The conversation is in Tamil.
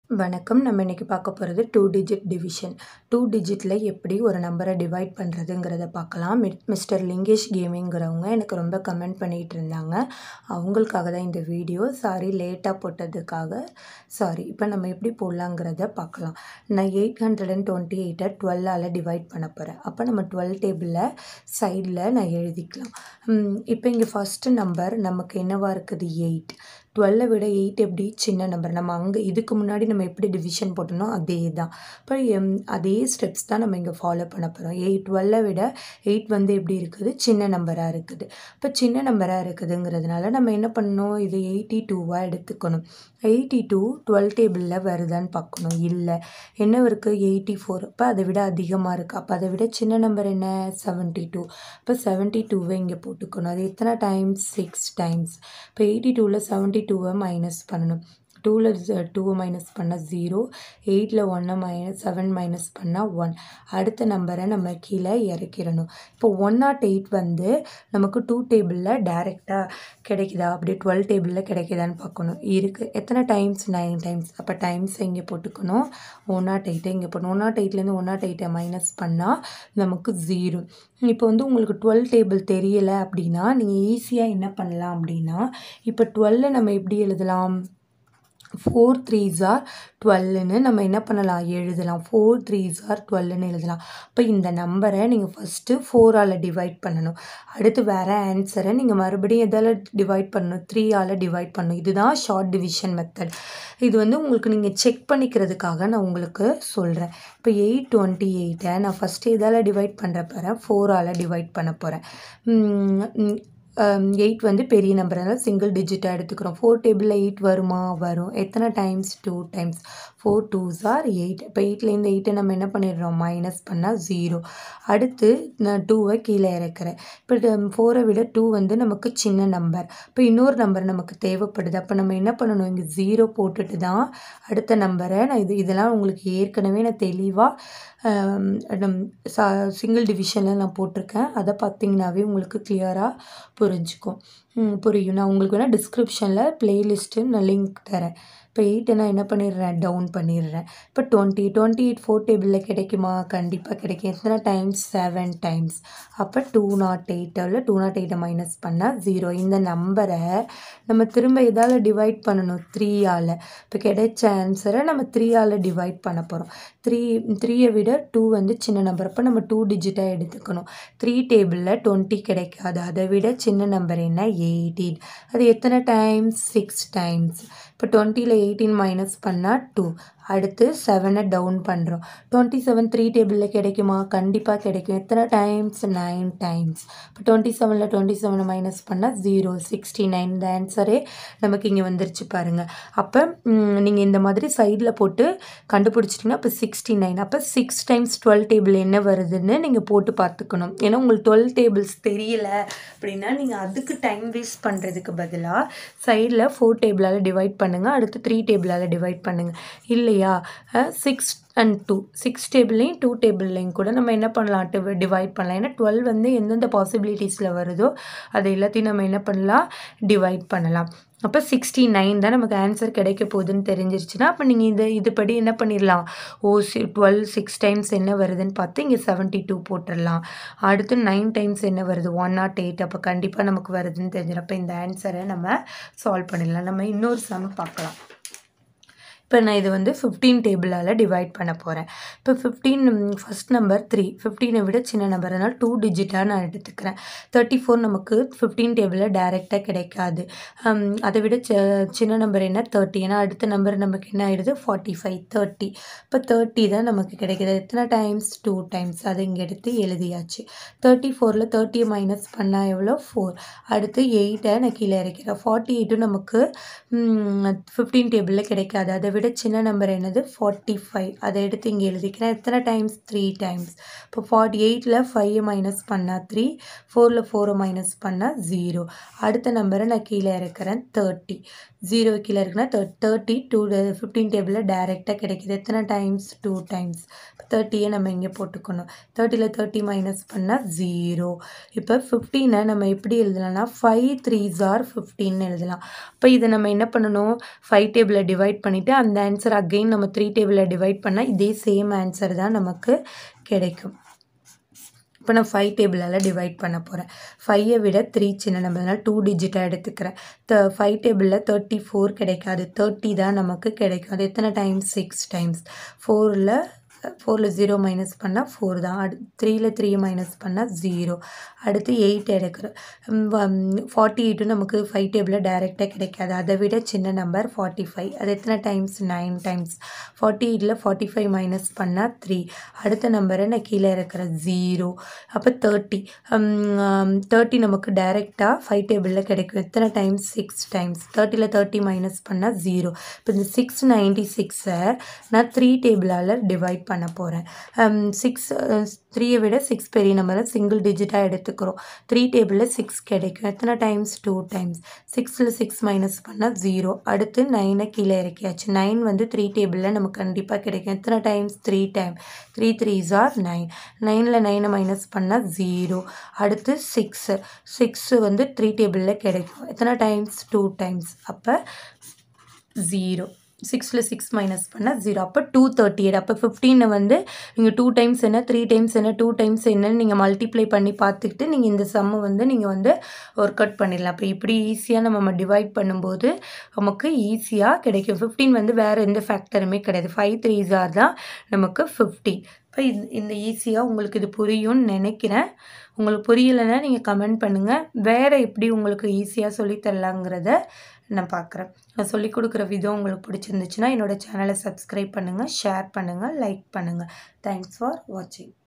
வணக்கம் நம்ம இன்னைக்கு பார்க்க போகிறது டூ டிஜிட் டிவிஷன் டூ டிஜிட்டில் எப்படி ஒரு நம்பரை டிவைட் பண்ணுறதுங்கிறத பார்க்கலாம் மிட் மிஸ்டர் லிங்கேஷ் கேமிங்கிறவங்க எனக்கு ரொம்ப கமெண்ட் பண்ணிகிட்டு இருந்தாங்க அவங்களுக்காக தான் இந்த வீடியோ சாரி லேட்டாக போட்டதுக்காக சாரி இப்போ நம்ம எப்படி போடலாங்கிறத பார்க்கலாம் நான் எயிட் ஹண்ட்ரட் அண்ட் டுவெண்ட்டி எயிட்டை டுவெல்லால் டிவைட் பண்ண போகிறேன் அப்போ நம்ம டுவெல் டேபிளில் சைடில் நான் எழுதிக்கலாம் ம், இப்போ இங்கே ஃபஸ்ட்டு நம்பர் நமக்கு என்னவா இருக்குது எயிட் டுவெல்லை விட எயிட் எப்படி சின்ன நம்பர் நம்ம அங்கே இதுக்கு முன்னாடி நம்ம எப்படி டிவிஷன் போட்டோமோ அதே தான் இப்போ எம், அதே ஸ்டெப்ஸ் தான் நம்ம இங்கே ஃபாலோ பண்ண போகிறோம் எயிட் டுவெல்லை விட எயிட் வந்து எப்படி இருக்குது சின்ன நம்பராக இருக்குது இப்போ சின்ன நம்பராக இருக்குதுங்கிறதுனால நம்ம என்ன பண்ணணும் இது எயிட்டி டூவாக எடுத்துக்கணும் எயிட்டி டூ டுவெல் டேபிளில் வருதான்னு பார்க்கணும் இல்லை என்ன இருக்குது எயிட்டி ஃபோர் இப்போ அதை விட அதிகமாக இருக்குது அப்போ அதை விட சின்ன நம்பர் என்ன செவன்ட்டி டூ இப்போ செவன்ட்டி டூவை இங்கே போட்டுக்கணும் அது எத்தனை டைம்ஸ் சிக்ஸ் டைம்ஸ் இப்போ எயிட்டி டூவில் செவன்ட்டி டூவை மைனஸ் பண்ணணும் டூவில் டூவை மைனஸ் பண்ணால் ஜீரோ எயிட்டில் ஒன்னை மைனஸ் செவன் மைனஸ் பண்ணால் ஒன் அடுத்த நம்பரை நம்ம கீழே இறக்கிடணும் இப்போ ஒன் நாட் எயிட் வந்து நமக்கு டூ டேபிளில் டைரெக்டாக கிடைக்குதா அப்படியே டுவெல் டேபிளில் கிடைக்குதான்னு பார்க்கணும் இருக்குது எத்தனை டைம்ஸ் நைன் டைம்ஸ் அப்போ டைம்ஸ் இங்கே போட்டுக்கணும் ஒன் நாட் எயிட்டை இங்கே போடணும் ஒன் நாட் எயிட்லேருந்து ஒன் நாட் எயிட்டை மைனஸ் பண்ணால் நமக்கு ஜீரோ இப்போ வந்து உங்களுக்கு டுவெல் டேபிள் தெரியல அப்படின்னா நீங்கள் ஈஸியாக என்ன பண்ணலாம் அப்படின்னா இப்போ டுவெல்ல நம்ம எப்படி எழுதலாம் ஃபோர் த்ரீஸ் ஆர் டுவெல்லுன்னு நம்ம என்ன பண்ணலாம் எழுதலாம் ஃபோர் த்ரீஸ் ஆர் டுவெல்லுன்னு எழுதலாம் இப்போ இந்த நம்பரை நீங்கள் ஃபஸ்ட்டு ஃபோரால் டிவைட் பண்ணணும் அடுத்து வேறு ஆன்சரை நீங்கள் மறுபடியும் எதால் டிவைட் பண்ணணும் த்ரீயால் டிவைட் பண்ணணும் இதுதான் ஷார்ட் டிவிஷன் மெத்தட் இது வந்து உங்களுக்கு நீங்கள் செக் பண்ணிக்கிறதுக்காக நான் உங்களுக்கு சொல்கிறேன் இப்போ எயிட் டுவெண்ட்டி எயிட்டை நான் ஃபஸ்ட்டு எதால் டிவைட் பண்ணுற போகிறேன் ஃபோரால் டிவைட் பண்ண போகிறேன் எயிட் வந்து பெரிய நம்பர் அதனால் சிங்கிள் டிஜிட்டாக எடுத்துக்கிறோம் ஃபோர் டேபிளில் எயிட் வருமா வரும் எத்தனை times two times four twos are eight இப்போ எயிட்லேருந்து எயிட்டை நம்ம என்ன பண்ணிடுறோம் மைனஸ் பண்ணால் ஜீரோ அடுத்து நான் டூவை கீழே இறக்குறேன் இப்போ ஃபோரை விட டூ வந்து நமக்கு சின்ன நம்பர் இப்போ இன்னொரு நம்பர் நமக்கு தேவைப்படுது அப்போ நம்ம என்ன பண்ணணும் இங்கே ஜீரோ போட்டுட்டு தான் அடுத்த நம்பரை நான் இது இதெல்லாம் உங்களுக்கு ஏற்கனவே நான் தெளிவாக சிங்கிள் டிவிஷனில் நான் போட்டிருக்கேன் அதை பார்த்தீங்கன்னாவே உங்களுக்கு கிளியராக புரிஞ்சுக்கும் ம், புரியும் நான் உங்களுக்கு வேணால் டிஸ்கிரிப்ஷனில் ப்ளேலிஸ்ட்டு நான் லிங்க் தரேன் இப்போ எயிட்டை நான் என்ன பண்ணிடுறேன் டவுன் பண்ணிடுறேன் இப்போ டுவெண்ட்டி டுவெண்ட்டி எயிட் ஃபோர் டேபிளில் கிடைக்குமா கண்டிப்பாக கிடைக்கும் எத்தனை டைம்ஸ் செவன் டைம்ஸ் அப்போ டூ நாட் எயிட்டில் டூ நாட் எயிட்டை மைனஸ் பண்ணால் ஜீரோ இந்த நம்பரை நம்ம திரும்ப எதால் டிவைட் பண்ணணும் த்ரீயால் இப்போ கிடைச்ச ஆன்சரை நம்ம த்ரீயால் டிவைட் பண்ண போகிறோம் த்ரீ த்ரீயை விட டூ வந்து சின்ன நம்பர் அப்போ நம்ம டூ டிஜிட்டாக எடுத்துக்கணும் த்ரீ டேபிளில் டுவெண்ட்டி கிடைக்காது அதை விட சின்ன நம்பர் என்ன எயிட்டீன் அது எத்தனை டைம்ஸ் சிக்ஸ் டைம்ஸ் இப்போ டுவெண்ட்டியில் எயிட்டீன் மைனஸ் பண்ணால் டூ அடுத்து செவனை டவுன் பண்ணுறோம் டுவெண்ட்டி செவன் த்ரீ டேபிளில் கிடைக்குமா கண்டிப்பாக கிடைக்கும் எத்தனை டைம்ஸ் நைன் டைம்ஸ் இப்போ டுவெண்ட்டி செவனில் டுவெண்ட்டி செவனை மைனஸ் பண்ணால் ஜீரோ சிக்ஸ்டி நைன் இந்த ஆன்சரே நமக்கு இங்கே வந்துருச்சு பாருங்கள் அப்போ நீங்கள் இந்த மாதிரி சைடில் போட்டு கண்டுபிடிச்சிட்டிங்கன்னா அப்போ சிக்ஸ்டி நைன் அப்போ சிக்ஸ் டைம்ஸ் டுவெல் டேபிள் என்ன வருதுன்னு நீங்கள் போட்டு பார்த்துக்கணும் ஏன்னா உங்களுக்கு டுவெல் டேபிள்ஸ் தெரியல அப்படின்னா நீங்கள் அதுக்கு டைம் வேஸ்ட் பண்ணுறதுக்கு பதிலாக சைடில் ஃபோர் டேபிளால் டிவைட் பண்ணுங்கள் அடுத்து த்ரீ டேபிளால் டிவைட் பண்ணுங்கள் இல்லையா சிக்ஸ் அண்ட் டூ சிக்ஸ் டேபிள்லையும் டூ டேபிள்லையும் கூட நம்ம என்ன பண்ணலாம் டிவைட் பண்ணலாம் ஏன்னா டுவெல் வந்து எந்தெந்த பாசிபிலிட்டிஸில் வருதோ அதை எல்லாத்தையும் நம்ம என்ன பண்ணலாம் டிவைட் பண்ணலாம் அப்போ சிக்ஸ்டி நைன் தான் நமக்கு ஆன்சர் கிடைக்க போகுதுன்னு தெரிஞ்சிருச்சுன்னா அப்போ நீங்கள் இது இதுபடி என்ன பண்ணிடலாம் ஓ சி டுவெல் சிக்ஸ் டைம்ஸ் என்ன வருதுன்னு பார்த்து இங்கே செவன்ட்டி டூ போட்டுடலாம் அடுத்து நைன் டைம்ஸ் என்ன வருது ஒன் நாட் எயிட் அப்போ கண்டிப்பாக நமக்கு வருதுன்னு தெரிஞ்சிடும் அப்போ இந்த ஆன்சரை நம்ம சால்வ் பண்ணிடலாம் நம்ம இன்னொரு சம் பார்க்கலாம் இப்போ நான் இது வந்து ஃபிஃப்டீன் டேபிளால் டிவைட் பண்ண போகிறேன் இப்போ ஃபிஃப்டீன் ஃபஸ்ட் நம்பர் த்ரீ ஃபிஃப்டீனை விட சின்ன நம்பர் அதனால் டூ டிஜிட்டாக நான் எடுத்துக்கிறேன் தேர்ட்டி ஃபோர் நமக்கு ஃபிஃப்டீன் டேபிளில் டைரெக்டாக கிடைக்காது ஹம், அதை விட சி- சின்ன நம்பர் என்ன தேர்ட்டி ஏன்னா அடுத்த நம்பர் நமக்கு என்ன ஆயிடுது ஃபார்ட்டி ஃபைவ் தேர்ட்டி இப்போ தேர்ட்டி தான் நமக்கு கிடைக்குது எத்தனை டைம்ஸ் டூ டைம்ஸ் அதை இங்கே எடுத்து எழுதியாச்சு தேர்ட்டி ஃபோரில் தேர்ட்டியை மைனஸ் பண்ணால் எவ்வளோ ஃபோர் அடுத்து எயிட்டை நான் கீழே இறக்கிறேன் ஃபார்ட்டி எயிட்டும் நமக்கு ஃபிஃப்டீன் டேபிளில் கிடைக்காது அதை விட சின்ன நம்பர் என்னது ஃபார்ட்டி ஃபைவ் அதை எடுத்து இங்கே எழுதிக்கிறேன் எத்தனை டைம்ஸ் த்ரீ டைம்ஸ் இப்போ ஃபார்ட்டி எயிட்டில் ஃபைவை மைனஸ் பண்ணால் த்ரீ ஃபோரில் ஃபோரை மைனஸ் பண்ணால் ஜீரோ அடுத்த நம்பரை நான் கீழே இறக்குறேன் தேர்ட்டி ஜீரோ கீழே இருக்குன்னா தேர்ட் தேர்ட்டி டூ ஃபிஃப்டீன் டேபிளில் டைரெக்டாக கிடைக்கிது எத்தனை டைம்ஸ் டூ டைம்ஸ் தேர்ட்டியை நம்ம இங்கே போட்டுக்கணும் தேர்ட்டியில் தேர்ட்டி மைனஸ் பண்ணால் ஜீரோ இப்போ ஃபிஃப்டீனை நம்ம எப்படி எழுதலாம்னா ஃபைவ் த்ரீ ஜார் ஃபிஃப்டின்னு எழுதலாம் இப்போ இதை நம்ம என்ன பண்ணணும் ஃபைவ் டேபிளில் டிவைட் பண்ணிவிட்டு அந்த ஆன்சர் அகெயின் நம்ம த்ரீ டேபிளில் டிவைட் பண்ணால் இதே சேம் ஆன்சர் தான் நமக்கு கிடைக்கும் இப்போ நான் ஃபைவ் டேபிளால் டிவைட் பண்ண போகிறேன் ஃபைவை விட த்ரீ சின்ன நம்பர்னால டூ டிஜிட்டாக எடுத்துக்கிறேன் த ஃபைவ் டேபிளில் தேர்ட்டி ஃபோர் கிடைக்காது தேர்ட்டி தான் நமக்கு கிடைக்கும் அது எத்தனை டைம்ஸ் சிக்ஸ் டைம்ஸ் ஃபோரில் ஃபோரில் ஜீரோ மைனஸ் பண்ணால் ஃபோர் தான் அடு த்ரீயில் த்ரீ மைனஸ் பண்ணால் ஜீரோ அடுத்து எயிட் எடுக்கிறோம் ஃபார்ட்டி எயிட்டும் நமக்கு ஃபைவ் டேபிளில் டைரெக்டாக கிடைக்காது அதை விட சின்ன நம்பர் ஃபார்ட்டி ஃபைவ் அது எத்தனை டைம்ஸ் நைன் டைம்ஸ் ஃபார்ட்டி எயிட்டில் ஃபார்ட்டி ஃபைவ் மைனஸ் பண்ணால் த்ரீ அடுத்த நம்பரை நான் கீழே இருக்கிற ஜீரோ அப்போ தேர்ட்டி தேர்ட்டி நமக்கு டைரெக்டாக ஃபைவ் டேபிளில் கிடைக்கும் எத்தனை டைம்ஸ் சிக்ஸ் டைம்ஸ் தேர்ட்டியில் தேர்ட்டி மைனஸ் பண்ணால் ஜீரோ இப்போ இந்த சிக்ஸ் நைன்டி சிக்ஸை நான் த்ரீ டேபிளால் டிவைட் பண்ண போகிறேன் சிக்ஸ் த்ரீயை விட சிக்ஸ் பெரிய நம்பரை சிங்கிள் டிஜிட்டாக எடுத்துக்கிறோம் த்ரீ டேபிளில் சிக்ஸ் கிடைக்கும் எத்தனை டைம்ஸ் டூ டைம்ஸ் சிக்ஸில் சிக்ஸ் மைனஸ் பண்ணால் ஜீரோ அடுத்து நைனை கீழே இறக்கியாச்சு நைன் வந்து த்ரீ டேபிளில் நமக்கு கண்டிப்பாக கிடைக்கும் எத்தனை times three time three threes are nine நைனில் நைனை மைனஸ் பண்ணால் ஜீரோ அடுத்து சிக்ஸு சிக்ஸு வந்து த்ரீ டேபிளில் கிடைக்கும் எத்தனை டைம்ஸ் டூ டைம்ஸ் அப்போ ஜீரோ சிக்ஸில் சிக்ஸ் மைனஸ் பண்ணால் ஜீரோ அப்போ டூ தேர்ட்டி எயிட் அப்போ ஃபிஃப்டீனை வந்து நீங்கள் டூ டைம்ஸ் என்ன த்ரீ டைம்ஸ் என்ன டூ டைம்ஸ் என்னன்னு நீங்கள் மல்டிப்ளை பண்ணி பார்த்துக்கிட்டு நீங்கள் இந்த சம்மை வந்து நீங்கள் வந்து ஒர்க் அவுட் பண்ணிடலாம் அப்போ இப்படி ஈஸியாக நம்ம டிவைட் பண்ணும்போது நமக்கு ஈஸியாக கிடைக்கும் ஃபிஃப்டீன் வந்து வேறு எந்த ஃபேக்டருமே கிடையாது ஃபைவ் த்ரீ ஜார் தான் நமக்கு ஃபிஃப்டீன் இப்போ இந்த இந்த ஈஸியாக உங்களுக்கு இது புரியும்னு நினைக்கிறேன் உங்களுக்கு புரியலைன்னா நீங்கள் கமெண்ட் பண்ணுங்கள் வேறு எப்படி உங்களுக்கு ஈஸியாக சொல்லித்தரலாங்கிறத நான் பார்க்குறேன் நான் சொல்லிக் கொடுக்குற விதம் உங்களுக்கு பிடிச்சிருந்துச்சுன்னா என்னோடய சேனலை சப்ஸ்கிரைப் பண்ணுங்கள் ஷேர் பண்ணுங்கள் லைக் பண்ணுங்கள் தேங்க்ஸ் ஃபார் வாட்சிங்